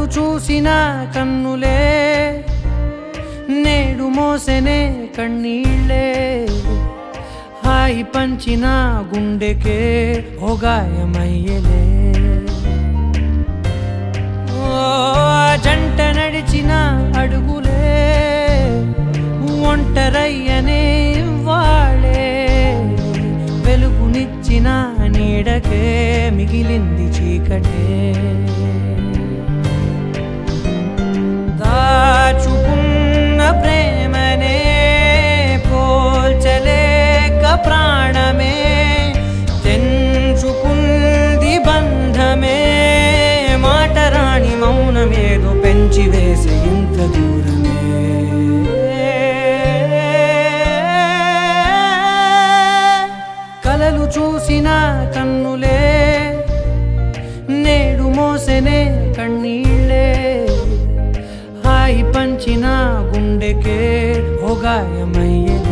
చూసిన కన్నులే నేడు మోసెనే కన్నీళ్ళే హాయి పంచిన గుండెకే ఓ గాయమయ్యలే ఓ జంట నడిచిన అడుగులే ఒంటరయ్యనే వాళే వెలుగునిచ్చిన నీడకే మిగిలింది చీకటే దాచుకున్న ప్రేమనే పోల్చలేక ప్రాణమే తెంచుకుంది బంధమే మాట రాణి మౌనమేదో పెంచి వేసే ఇంత దూరమే కలలు చూసిన కన్నులే నేడు మోసెనే కన్నీళ్ళే హాయి పంచిన గుండెకే ఓ గాయమయ్యే